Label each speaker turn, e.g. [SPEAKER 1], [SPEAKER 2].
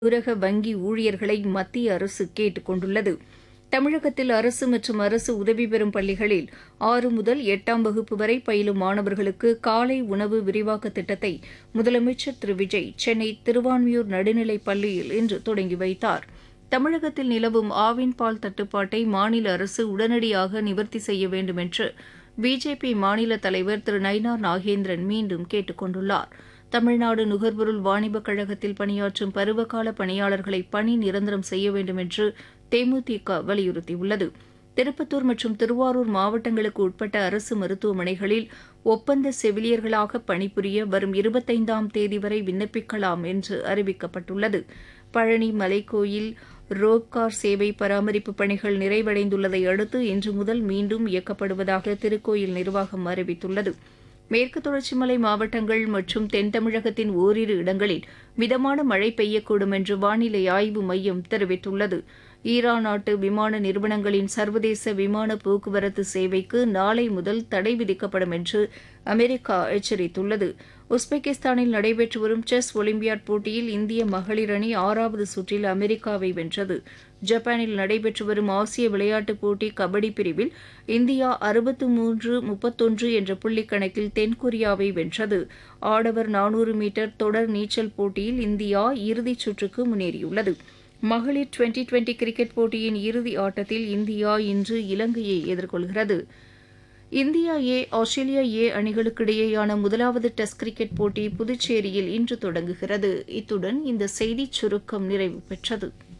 [SPEAKER 1] ஊரக வங்கி ஊழியர்களை மத்திய அரசு கேட்டுக் கொண்டுள்ளது தமிழகத்தில் அரசு மற்றும் அரசு உதவி பெறும் பள்ளிகளில் ஆறு முதல் எட்டாம் வகுப்பு வரை பயிலும் மாணவர்களுக்கு காலை உணவு விரிவாக்க திட்டத்தை முதலமைச்சர் திரு விஜய் சென்னை திருவான்மியூர் நடுநிலைப் பள்ளியில் இன்று தொடங்கி வைத்தார் தமிழகத்தில் நிலவும் ஆவின் பால் தட்டுப்பாட்டை மாநில அரசு உடனடியாக நிவர்த்தி செய்ய வேண்டும் என்று பிஜேபி மாநில தலைவர் திரு நயினார் நாகேந்திரன் மீண்டும் கேட்டுக் கொண்டுள்ளார் தமிழ்நாடு நுகர்பொருள் வாணிபக் கழகத்தில் பணியாற்றும் பருவகால பணியாளர்களை பணி நிரந்தரம் செய்ய வேண்டும் என்று தேமுதிக வலியுறுத்தியுள்ளது திருப்பத்தூர் மற்றும் திருவாரூர் மாவட்டங்களுக்கு உட்பட்ட அரசு மருத்துவமனைகளில் ஒப்பந்த செவிலியர்களாக பணிபுரிய வரும் இருபத்தைந்தாம் தேதி வரை விண்ணப்பிக்கலாம் என்று அறிவிக்கப்பட்டுள்ளது பழனி மலைக்கோயில் ரோப்கார் சேவை பராமரிப்பு பணிகள் நிறைவடைந்துள்ளதை அடுத்து இன்று முதல் மீண்டும் இயக்கப்படுவதாக திருக்கோயில் நிர்வாகம் அறிவித்துள்ளது மேற்கு தொடர்ச்சி மலை மாவட்டங்கள் மற்றும் தென் தமிழகத்தின் ஓரிரு இடங்களில் மிதமான மழை பெய்யக்கூடும் என்று வானிலை ஆய்வு மையம் தெரிவித்துள்ளது ஈரான் நாட்டு விமான நிறுவனங்களின் சர்வதேச விமான போக்குவரத்து சேவைக்கு நாளை முதல் தடை விதிக்கப்படும் என்று அமெரிக்கா எச்சரித்துள்ளது உஸ்பெகிஸ்தானில் நடைபெற்று வரும் செஸ் ஒலிம்பியாட் போட்டியில் இந்திய மகளிர் அணி ஆறாவது சுற்றில் அமெரிக்காவை வென்றது ஜப்பானில் நடைபெற்று வரும் ஆசிய விளையாட்டுப் போட்டி கபடி பிரிவில் இந்தியா அறுபத்து மூன்று முப்பத்தொன்று என்ற புள்ளி கணக்கில் தென்கொரியாவை வென்றது ஆடவர் நானூறு மீட்டர் தொடர் நீச்சல் போட்டியில் இந்தியா இறுதிச் சுற்றுக்கு முன்னேறியுள்ளது மகளிர் டுவெண்டி டுவெண்டி கிரிக்கெட் போட்டியின் இறுதி ஆட்டத்தில் இந்தியா இன்று இலங்கையை எதிர்கொள்கிறது இந்தியா ஏ ஆஸ்திரேலியா ஏ அணிகளுக்கிடையேயான முதலாவது டெஸ்ட் கிரிக்கெட் போட்டி புதுச்சேரியில் இன்று தொடங்குகிறது இத்துடன் இந்த செய்திச் சுருக்கம் நிறைவு பெற்றது